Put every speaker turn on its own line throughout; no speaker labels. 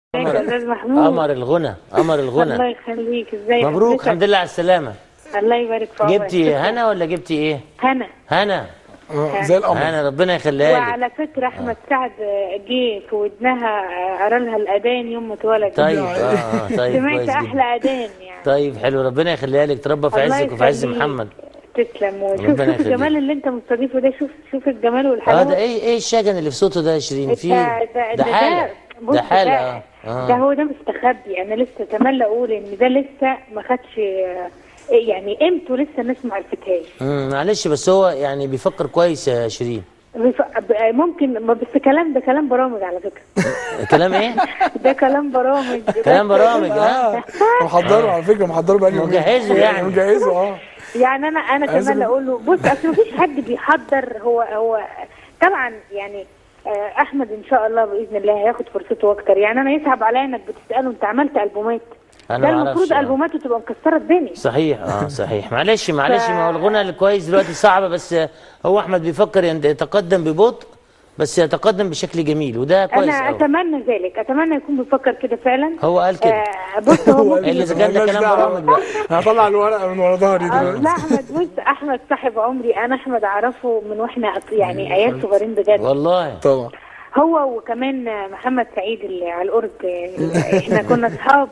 ازيك يا استاذ محمود
قمر الغنى قمر
الله
الغنى
يخليك ازيك
مبروك
حضرتك؟
الحمد لله على السلامة
الله يبارك في عمرك
جبتي هنا ولا جبتي ايه؟
هنا
هنا
اه زي القمر
هنا ربنا يخليها لك
وعلى فكره احمد سعد جه في ودنها قرا لها الاذان يوم ما اتولد
طيب اه آه، طيب
سمعت
كويس جدا
احلى اذان يعني
طيب حلو ربنا يخليها لك تربى في
الله
عزك وفي عز
يخليك.
محمد
تسلم وشوف
ربنا
شوف
يخليك.
الجمال اللي انت مستضيفه ده شوف شوف الجمال
اه
والحلاوه
ده ايه ايه الشجن اللي في صوته ده يا شيرين في
ده ده
ده حالة
بص
ده حالة
ده,
اه
ده
اه
هو ده مستخبي انا لسه اتمنى اقول ان ده لسه ما خدش آه، يعني قيمته لسه الناس ما عرفتهاش
مم، معلش بس هو يعني بيفكر كويس يا شيرين
بف- ب- ممكن ما بس كلام ده كلام برامج على فكره
كلام ايه؟
ده كلام برامج
كلام برامج ها
اه محضره على فكره محضره بقى
مجهزه يعني.
مجهزه اه
يعني انا انا
عايز
كمان
أقول-
اقول له بص اصل مفيش حد بيحضر هو هو طبعا يعني آه، احمد ان شاء الله باذن الله هياخد فرصته اكتر يعني انا يصعب عليا انك بتساله انت عملت البومات
أنا
ده
ما
المفروض
أعرفش، آه.
البوماته تبقى مكسره الدنيا
صحيح اه صحيح معلش معلش ما هو الغنى الكويس دلوقتي صعب بس هو احمد بيفكر ين- يتقدم ببطء بس يتقدم بشكل جميل وده كويس
انا
قوي
اتمنى ذلك اتمنى يكون بيفكر كده فعلا
هو قال كده
آه بص هو ممكن
اللي إذا كان ده
مالناش
كلام
دعوة.
برامج بقى
هطلع الورقه من ورا ظهري
آه،
دلوقتي
لا احمد بص احمد صاحب عمري انا احمد اعرفه من واحنا يعني عيال صغيرين بجد
والله
طبعا
هو وكمان محمد سعيد اللي على الأرض احنا كنا اصحاب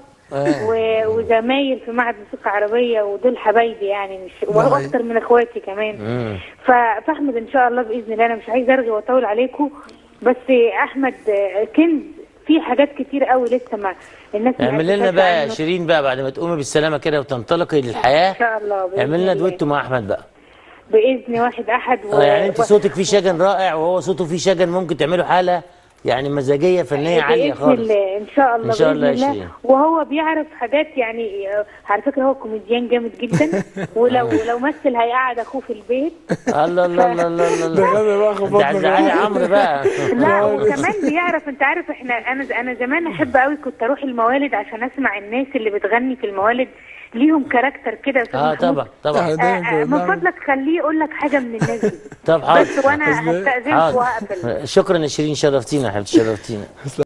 و- وزمايل في معهد موسيقى عربيه ودول حبايبي يعني مش واكتر من اخواتي كمان
مم.
ف- فاحمد ان شاء الله باذن الله انا مش عايزه ارغي واطول عليكم بس احمد كنز في حاجات كتير قوي لسه ما الناس ما
اعمل لنا
عرفتهاش
بقى يا
عنه.
شيرين بقى بعد ما تقومي بالسلامه كده وتنطلقي للحياه
ان شاء الله بإذن
اعمل لنا
الله.
دويتو مع احمد بقى
باذن واحد احد و...
اه يعني انت
و-
صوتك فيه شجن رائع وهو صوته فيه شجن ممكن تعملوا حاله يعني مزاجيه فنيه عاليه
بإذن
خالص
الله ان شاء الله
إن شاء الله
بإذن
يا
الله
شيرين.
وهو بيعرف حاجات يعني آه، على فكره هو كوميديان جامد جدا ولو لو مثل هيقعد اخوه في البيت
الله الله الله الله الله
ده غدا بقى
انت
خبطنا
عزعلي عمرو بقى
لا وكمان بيعرف انت عارف احنا انا انا زمان احب قوي كنت اروح الموالد عشان اسمع الناس اللي بتغني في الموالد ليهم كاركتر كده يا أستاذ
اه
محمود.
طبعا طبعا
ده
آه، آه،
كنا
من
بنعمل-
فضلك خليه يقول لك حاجه من الناس دي
طب حاضر
بس وانا
أصل-
هستاذنك
حاضر
وهقفل
شكرا يا شيرين شرفتينا يا حبيبتي شرفتينا